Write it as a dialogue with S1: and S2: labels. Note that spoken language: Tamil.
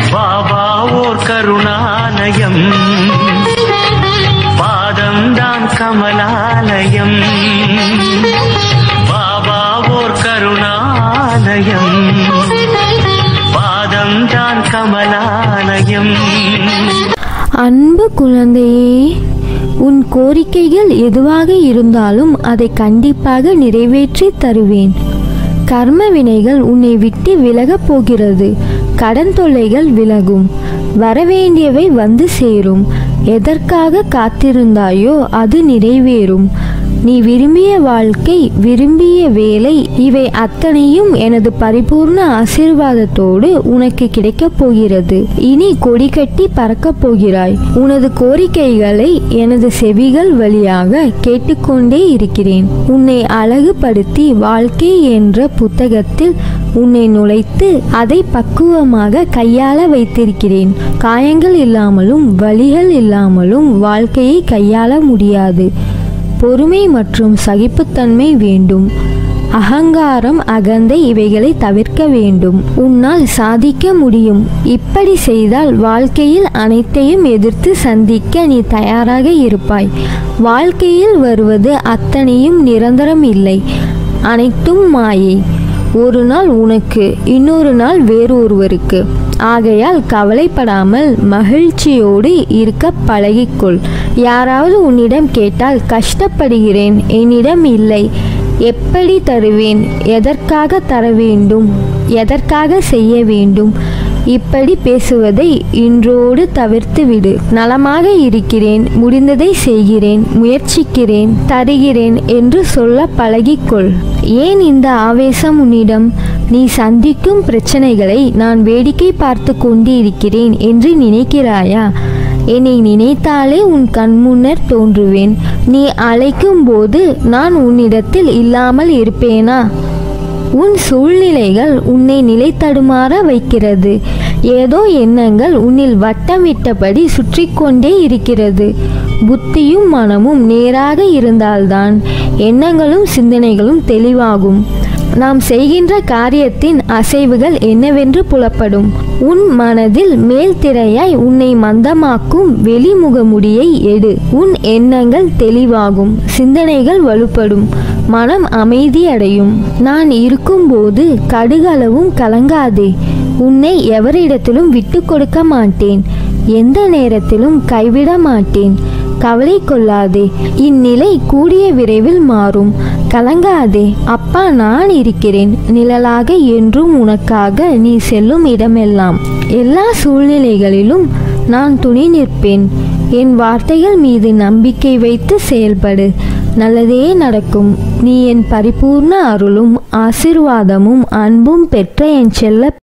S1: பாபா ஓர் கருணாலயம் பாதம்தான் கமலாலயம் பாபா ஓர் கருணாலயம் பாதம்தான் கமலாலயம்
S2: அன்பு குழந்தையே உன் கோரிக்கைகள் எதுவாக இருந்தாலும் அதை கண்டிப்பாக நிறைவேற்றி தருவேன் கர்ம வினைகள் உன்னை விட்டு விலகப் போகிறது கடன் தொல்லைகள் விலகும் வரவேண்டியவை வந்து சேரும் எதற்காக காத்திருந்தாயோ அது நிறைவேறும் நீ விரும்பிய வாழ்க்கை விரும்பிய வேலை இவை அத்தனையும் எனது பரிபூர்ண ஆசீர்வாதத்தோடு உனக்கு கிடைக்கப் போகிறது இனி கொடி கட்டி பறக்கப் போகிறாய் உனது கோரிக்கைகளை எனது செவிகள் வழியாக கேட்டுக்கொண்டே இருக்கிறேன் உன்னை அழகுபடுத்தி வாழ்க்கை என்ற புத்தகத்தில் உன்னை நுழைத்து அதை பக்குவமாக கையாள வைத்திருக்கிறேன் காயங்கள் இல்லாமலும் வலிகள் இல்லாமலும் வாழ்க்கையை கையாள முடியாது பொறுமை மற்றும் சகிப்புத்தன்மை வேண்டும் அகங்காரம் அகந்தை இவைகளை தவிர்க்க வேண்டும் உன்னால் சாதிக்க முடியும் இப்படி செய்தால் வாழ்க்கையில் அனைத்தையும் எதிர்த்து சந்திக்க நீ தயாராக இருப்பாய் வாழ்க்கையில் வருவது அத்தனையும் நிரந்தரம் இல்லை அனைத்தும் மாயை ஒரு நாள் உனக்கு இன்னொரு நாள் வேறொருவருக்கு ஆகையால் கவலைப்படாமல் மகிழ்ச்சியோடு இருக்க பழகிக்கொள் யாராவது உன்னிடம் கேட்டால் கஷ்டப்படுகிறேன் என்னிடம் இல்லை எப்படி தருவேன் எதற்காக தர வேண்டும் எதற்காக செய்ய வேண்டும் இப்படி பேசுவதை இன்றோடு தவிர்த்து விடு நலமாக இருக்கிறேன் முடிந்ததை செய்கிறேன் முயற்சிக்கிறேன் தருகிறேன் என்று சொல்ல பழகிக்கொள் ஏன் இந்த ஆவேசம் உன்னிடம் நீ சந்திக்கும் பிரச்சனைகளை நான் வேடிக்கை பார்த்து கொண்டு இருக்கிறேன் என்று நினைக்கிறாயா என்னை நினைத்தாலே உன் கண்முன்னர் தோன்றுவேன் நீ அழைக்கும் போது நான் உன்னிடத்தில் இல்லாமல் இருப்பேனா உன் சூழ்நிலைகள் உன்னை நிலை தடுமாற வைக்கிறது ஏதோ எண்ணங்கள் உன்னில் வட்டமிட்டபடி சுற்றி கொண்டே இருக்கிறது புத்தியும் மனமும் நேராக இருந்தால்தான் எண்ணங்களும் சிந்தனைகளும் தெளிவாகும் நாம் செய்கின்ற காரியத்தின் அசைவுகள் என்னவென்று புலப்படும் உன் மனதில் மேல் திரையாய் உன்னை மந்தமாக்கும் வெளிமுகமுடியை எடு உன் எண்ணங்கள் தெளிவாகும் சிந்தனைகள் வலுப்படும் மனம் அமைதி அடையும் நான் இருக்கும்போது கடுகளவும் கலங்காதே உன்னை எவரிடத்திலும் விட்டு கொடுக்க மாட்டேன் எந்த நேரத்திலும் கைவிட மாட்டேன் கவலை கொள்ளாதே இந்நிலை கூடிய விரைவில் மாறும் கலங்காதே அப்பா நான் இருக்கிறேன் நிழலாக என்றும் உனக்காக நீ செல்லும் இடமெல்லாம் எல்லா சூழ்நிலைகளிலும் நான் துணை நிற்பேன் என் வார்த்தைகள் மீது நம்பிக்கை வைத்து செயல்படு நல்லதே நடக்கும் நீ என் பரிபூர்ண அருளும் ஆசிர்வாதமும் அன்பும் பெற்ற என் செல்ல